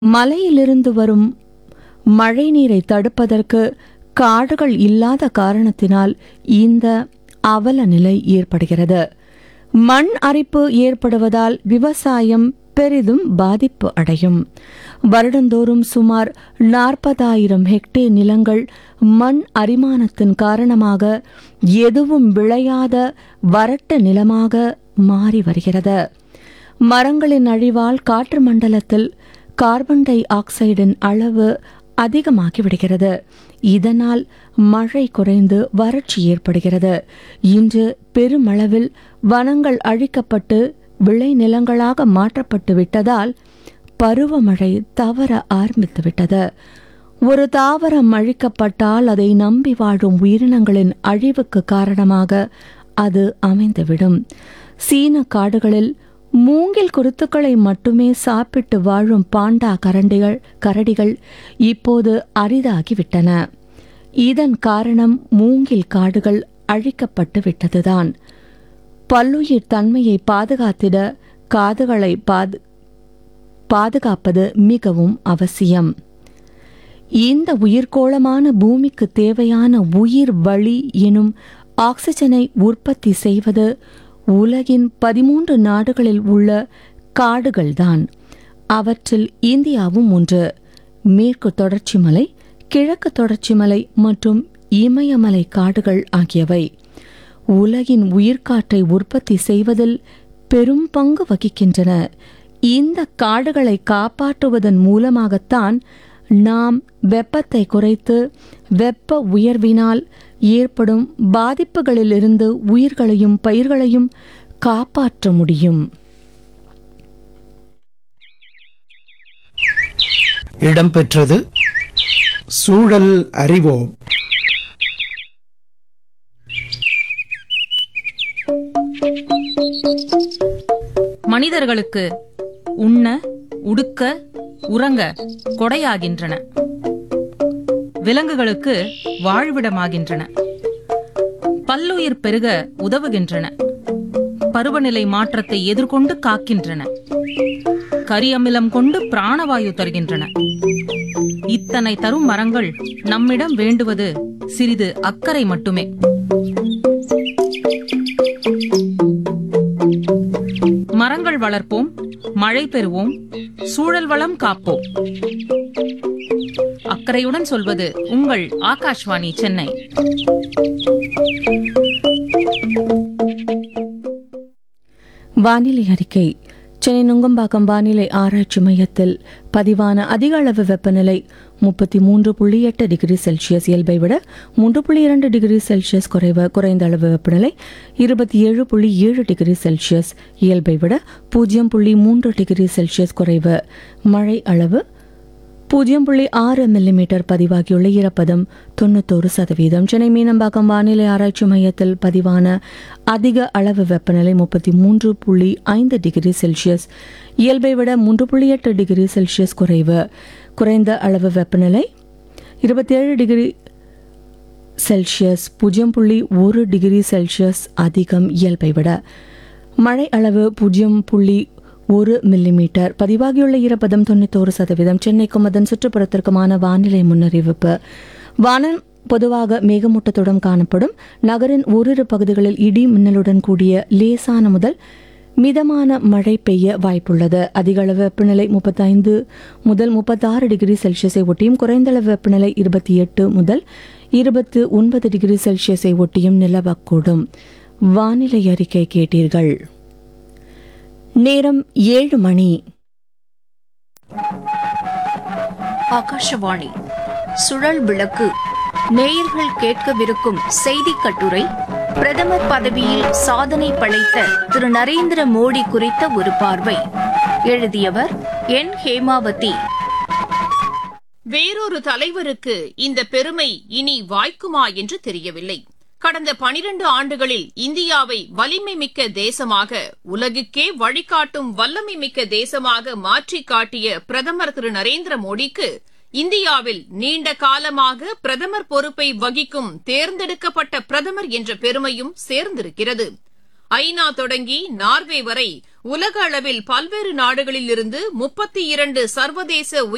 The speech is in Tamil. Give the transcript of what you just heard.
மலையிலிருந்து வரும் மழைநீரை தடுப்பதற்கு காடுகள் இல்லாத காரணத்தினால் இந்த அவல நிலை ஏற்படுகிறது மண் அரிப்பு ஏற்படுவதால் விவசாயம் பெரிதும் பாதிப்பு அடையும் வருடந்தோறும் சுமார் நாற்பதாயிரம் ஹெக்டேர் நிலங்கள் மண் அரிமானத்தின் காரணமாக எதுவும் விளையாத வறட்ட நிலமாக மாறி வருகிறது மரங்களின் அழிவால் காற்று மண்டலத்தில் கார்பன் டை ஆக்சைடின் அளவு அதிகமாகிவிடுகிறது இதனால் மழை குறைந்து வறட்சி ஏற்படுகிறது இன்று பெருமளவில் வனங்கள் அழிக்கப்பட்டு விளைநிலங்களாக மாற்றப்பட்டு விட்டதால் பருவமழை தவற ஆரம்பித்து விட்டது ஒரு தாவரம் அழிக்கப்பட்டால் அதை நம்பி வாழும் உயிரினங்களின் அழிவுக்கு காரணமாக அது அமைந்துவிடும் சீன காடுகளில் மூங்கில் குருத்துக்களை மட்டுமே சாப்பிட்டு வாழும் பாண்டா கரண்டிகள் கரடிகள் இப்போது அரிதாகிவிட்டன இதன் காரணம் மூங்கில் காடுகள் அழிக்கப்பட்டு விட்டதுதான் பல்லுயிர் தன்மையை பாதுகாத்திட காதுகளை பாது பாதுகாப்பது மிகவும் அவசியம் இந்த உயிர்கோளமான பூமிக்கு தேவையான உயிர் வழி எனும் ஆக்சிஜனை உற்பத்தி செய்வது உலகின் பதிமூன்று நாடுகளில் உள்ள காடுகள்தான் அவற்றில் இந்தியாவும் ஒன்று மேற்கு தொடர்ச்சி மலை கிழக்கு தொடர்ச்சி மலை மற்றும் இமயமலை காடுகள் ஆகியவை உலகின் உயிர்காற்றை உற்பத்தி செய்வதில் பெரும் பங்கு வகிக்கின்றன இந்த காடுகளை காப்பாற்றுவதன் மூலமாகத்தான் நாம் வெப்பத்தை குறைத்து வெப்ப உயர்வினால் ஏற்படும் பாதிப்புகளிலிருந்து உயிர்களையும் பயிர்களையும் காப்பாற்ற முடியும் இடம்பெற்றது சூழல் அறிவோம் மனிதர்களுக்கு உண்ண உடுக்க உறங்க கொடையாகின்றன விலங்குகளுக்கு வாழ்விடமாகின்றன பல்லுயிர் பெருக உதவுகின்றன பருவநிலை மாற்றத்தை எதிர்கொண்டு காக்கின்றன கரியமிலம் கொண்டு பிராணவாயு தருகின்றன இத்தனை தரும் மரங்கள் நம்மிடம் வேண்டுவது சிறிது அக்கறை மட்டுமே மரங்கள் வளர்ப்போம் மழை பெறுவோம் சூழல் வளம் காப்போம் அக்கறையுடன் சொல்வது உங்கள் ஆகாஷ்வாணி சென்னை வானிலை அறிக்கை சென்னை நுங்கம்பாக்கம் வானிலை ஆராய்ச்சி மையத்தில் பதிவான அதிக அளவு வெப்பநிலை முப்பத்தி மூன்று புள்ளி எட்டு டிகிரி செல்சியஸ் இயல்பை விட மூன்று புள்ளி இரண்டு டிகிரி செல்சியஸ் குறைவு குறைந்த அளவு வெப்பநிலை இருபத்தி ஏழு புள்ளி ஏழு டிகிரி செல்சியஸ் இயல்பை விட பூஜ்ஜியம் புள்ளி மூன்று டிகிரி செல்சியஸ் குறைவு மழை அளவு பூஜ்ஜியம் புள்ளி ஆறு மில்லிமீட்டர் பதிவாகியுள்ள ஈரப்பதம் தொண்ணூத்தோரு சதவீதம் சென்னை மீனம்பாக்கம் வானிலை ஆராய்ச்சி மையத்தில் பதிவான அதிக அளவு வெப்பநிலை முப்பத்தி மூன்று புள்ளி ஐந்து டிகிரி செல்சியஸ் இயல்பை விட மூன்று புள்ளி எட்டு டிகிரி செல்சியஸ் குறைவு குறைந்த அளவு வெப்பநிலை இருபத்தேழு டிகிரி செல்சியஸ் பூஜ்ஜியம் புள்ளி ஒரு டிகிரி செல்சியஸ் அதிகம் இயல்பை விட மழை அளவு பூஜ்ஜியம் புள்ளி ஒரு மில்லிமீட்டர் பதிவாகியுள்ள ஈரப்பதம் தொண்ணூத்தோரு சதவீதம் சென்னைக்கும் அதன் சுற்றுப்புறத்திற்குமான வானிலை முன்னறிவிப்பு வானம் பொதுவாக மேகமூட்டத்துடன் காணப்படும் நகரின் ஓரிரு பகுதிகளில் இடி மின்னலுடன் கூடிய லேசான முதல் மிதமான மழை பெய்ய வாய்ப்புள்ளது அதிக அளவு வெப்பநிலை முப்பத்தைந்து முதல் முப்பத்தாறு டிகிரி செல்சியஸை ஒட்டியும் குறைந்த அளவு வெப்பநிலை இருபத்தி எட்டு முதல் இருபத்து ஒன்பது டிகிரி செல்சியஸை ஒட்டியும் நிலவக்கூடும் வானிலை அறிக்கை கேட்டீர்கள் நேரம் ஏழு மணி ஆகாஷவாணி சுழல் விளக்கு நேயர்கள் கேட்கவிருக்கும் செய்தி கட்டுரை பிரதமர் பதவியில் சாதனை படைத்த திரு நரேந்திர மோடி குறித்த ஒரு பார்வை எழுதியவர் என் ஹேமாவதி வேறொரு தலைவருக்கு இந்த பெருமை இனி வாய்க்குமா என்று தெரியவில்லை கடந்த பனிரண்டு ஆண்டுகளில் இந்தியாவை வலிமை மிக்க தேசமாக உலகுக்கே வழிகாட்டும் வல்லமை மிக்க தேசமாக மாற்றிக் காட்டிய பிரதமர் திரு நரேந்திர மோடிக்கு இந்தியாவில் நீண்ட காலமாக பிரதமர் பொறுப்பை வகிக்கும் தேர்ந்தெடுக்கப்பட்ட பிரதமர் என்ற பெருமையும் சேர்ந்திருக்கிறது ஐநா தொடங்கி நார்வே வரை உலக அளவில் பல்வேறு நாடுகளில் இருந்து முப்பத்தி இரண்டு சர்வதேச